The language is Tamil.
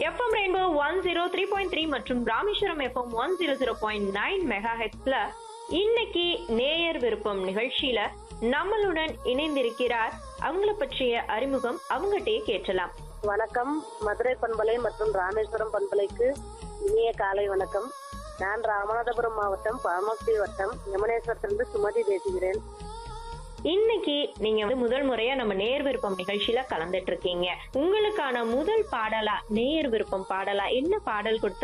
FM rainbow one zero three point three மற்றும் Rameswaram FM one zero zero point nine mega ஹெட்ஸ்ல இன்னைக்கு நேயர் விருப்பம் நிகழ்ச்சியில நம்மளுடன் இணைந்திருக்கிறார் அவங்கள பற்றிய அறிமுகம் அவங்ககிட்டயே கேட்டலாம் வணக்கம் மதுரை பண்பலை மற்றும் ராமேஸ்வரம் பண்பலைக்கு இனிய காலை வணக்கம் நான் ராமநாதபுரம் மாவட்டம் பாமக்தி வட்டம் யமுனேஸ்வரத்திலிருந்து சுமதி பேசுகிறேன் இன்னைக்கு நீங்க வந்து முதல் முறையா நம்ம நேர் விருப்பம் நிகழ்ச்சியில கலந்துட்டு இருக்கீங்க உங்களுக்கான முதல் பாடலா நேர் விருப்பம் பாடலா என்ன பாடல் கொடுத்து